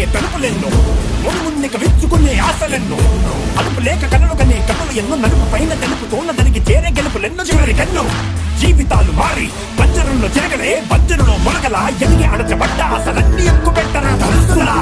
తలుపులెన్నో ముందు ముందుకు విచ్చుకునే ఆశలెన్నో అదుపు లేక కలలు కనే కథలు ఎన్నో నలుపు పైన తెలుపు తోన దానికి చేరే గెలుపులెన్నో చివరి కన్నో జీవితాలు మారి పంజరంలో తిరగలే పంజరంలో మొలకల ఎదిగి అడచబడ్డ ఆశలన్నీ ఎక్కువ పెట్టరా తలుసులా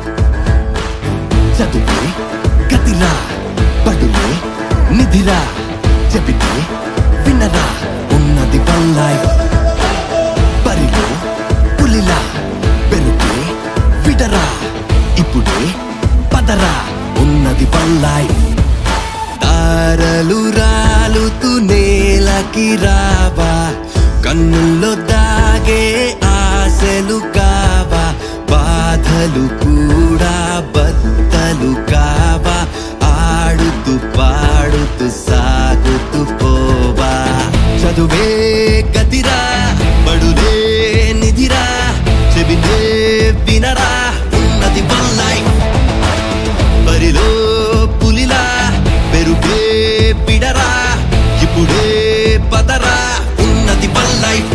చదువే గతిరా పడులే నిధిరా చెబితే వినరా ఉన్నది వన్ లైఫ్ పరిలో పులిలా పెరుగే విడరా ఇప్పుడే పదరా ఉన్నది వన్ లైఫ్ తారలు రాలుతూ నేలకి రావా కన్నుల్లో దాగే ఆశలు కావా బాధలు కూడా బద్దలు కావా ఆడుతూ పాడుతూ సాగుతూ పోవా చదువే గతిరా బడులే నిధిరా చెబితే వినరా ఉన్నది వన్ లైఫ్ బరిలో పులిలా పెరుగే పిడరా ఇప్పుడే పదరా ఉన్నది వన్ లైఫ్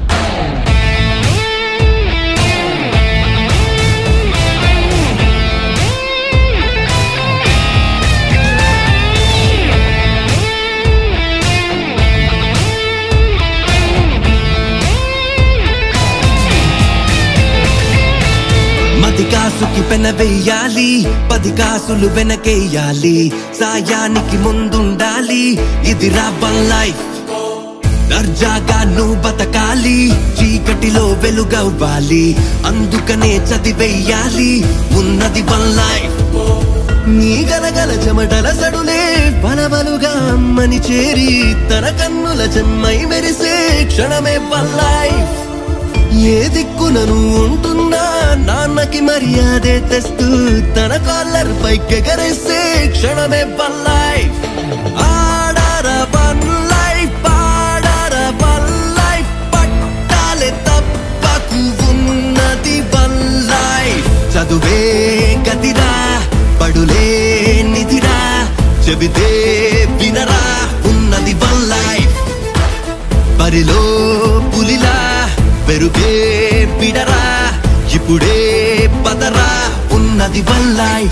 మది కాసుకి పెన వెయ్యాలి పది కాసులు వెనకేయాలి సాయానికి ముందుండాలి ఇది వన్ లైఫ్ దర్జాగా నువ్వు బతకాలి చీకటిలో వెలుగవ్వాలి అందుకనే చదివెయ్యాలి ఉన్నది వన్ లైఫ్ నీ గలగల చెమటల సడులే బలబలుగా అమ్మని చేరి తన కన్నుల చెమ్మై మెరిసే క్షణమే వన్ లైఫ్ ఏ దిక్కునను ఉంటున్నా నాన్నకి మర్యాదే తెస్తూ తన కాలర్ పైకెగరేసే క్షణమే వన్ లైఫ్ ఆడార వన్ లైఫ్ ఆడార వన్ లైఫ్ పట్టాలే తప్పకు ఉన్నది వన్ లైఫ్ చదువే గతిరా పడులే నిధిరా చెబితే వినరా ఉన్నది వన్ లైఫ్ బరిలో పులిలా పెరుగే పిడరా ఇప్పుడే పదరా ఉన్నది వన్ లైఫ్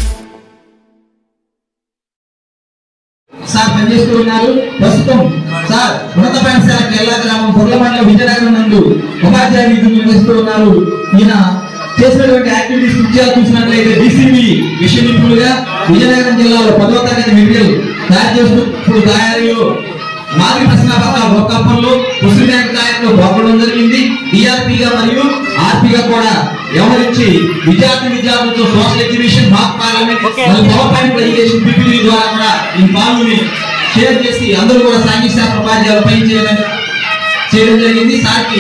సార్ పనిచేస్తూ ఉన్నారు ప్రస్తుతం సార్ ఉన్నత పాఠశాల కేరళ గ్రామం పొర్లమండల విజయనగరం నందు ఉపాధ్యాయ విధులు నిర్వహిస్తూ ఉన్నారు ఈయన చేసినటువంటి యాక్టివిటీస్ ముఖ్యంగా చూసినట్లయితే డిసిపి విషయ నిపుణులుగా విజయనగరం జిల్లాలో పదవ తరగతి మెటీరియల్ తయారు చేస్తూ ఇప్పుడు తయారీలో మాదిరి ప్రశ్న పత్రాలు ఒక కప్పంలో ముస్లిం బ్యాంక్ తయారీలో పాల్గొనడం జరిగింది డిఆర్పిగా మరియు ఆర్పిగా కూడా వ్యవహరించి విద్యార్థి విద్యార్థులతో సోషల్ ఎగ్జిబిషన్ మాక్ పార్లమెంట్ మరియు పవర్ పాయింట్ ప్రెజెంటేషన్ పిపిటి ద్వారా కూడా ఈ పాల్గొని షేర్ చేసి అందరూ కూడా సాంఘిక శాస్త్ర ఉపాధ్యాయులు పని చేయడం చేయడం జరిగింది సార్కి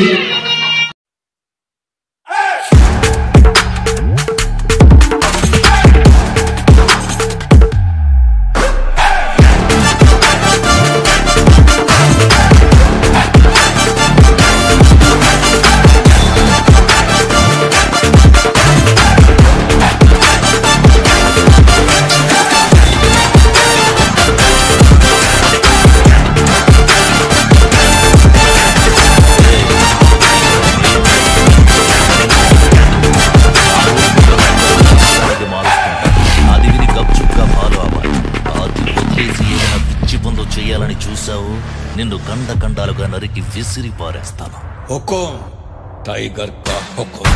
అది మారుస్తుంటా అది విని గప్చుప్గా ఫాలో అవ్వాలి అది వదిలేసి ఏదైనా పిచ్చి పనులు చేయాలని చూసావు నిన్ను కండ కండాలుగా నరికి విసిరి పారేస్తాను हुकुम टाइगर का हुकुम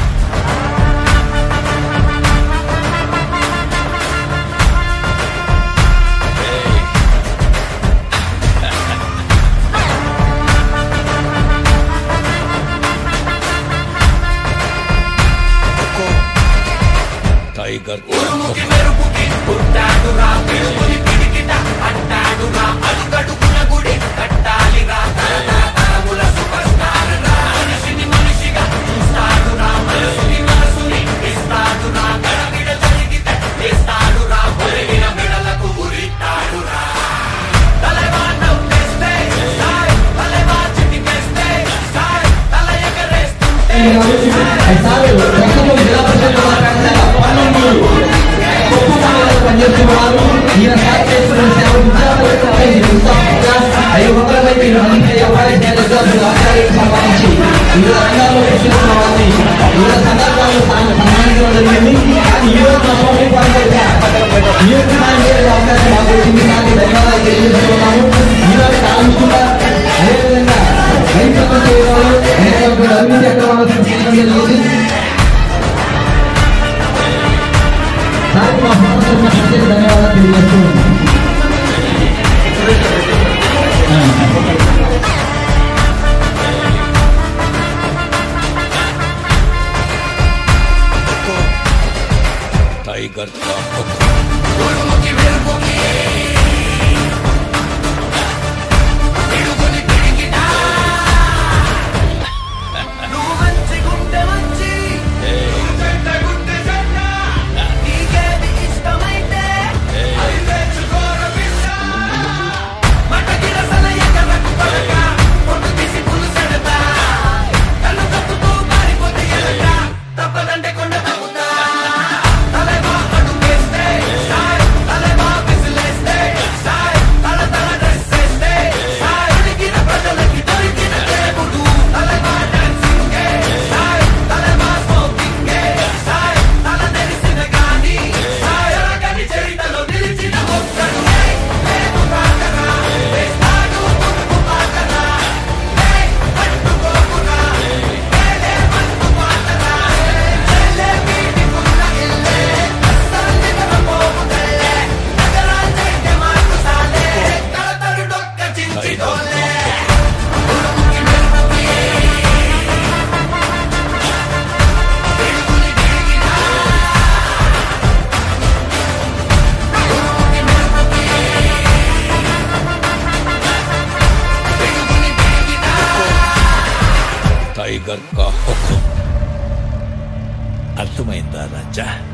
टाइगर का हुकुम సార్ ప్రస్తుతం జిల్లా పరిషత్ పాఠశాల పన్నెండు కొప్పు మండలంలో పనిచేస్తున్నారు ఈయన సార్ చేస్తున్న సేవ విద్యార్థులపై ఉత్సాహంగా ఐదు వందల మంది మంది ఉపాధ్యాయుల విద్యార్థులు ఆచార్యులకు సంబంధించి వివిధ రంగాల్లో కృషి చేస్తున్న వారిని వివిధ సందర్భాల్లో సన్మానించడం జరిగింది కానీ ఈ జరిగింది సార్కి మా ఫోన్ తరఫున ప్రత్యేక ధన్యవాదాలు తెలియజేస్తూ ఉన్నాం टाइगर का हुक्म टाइगर का हुक्म टाइगर का हुक्म అర్థమైందా రాజా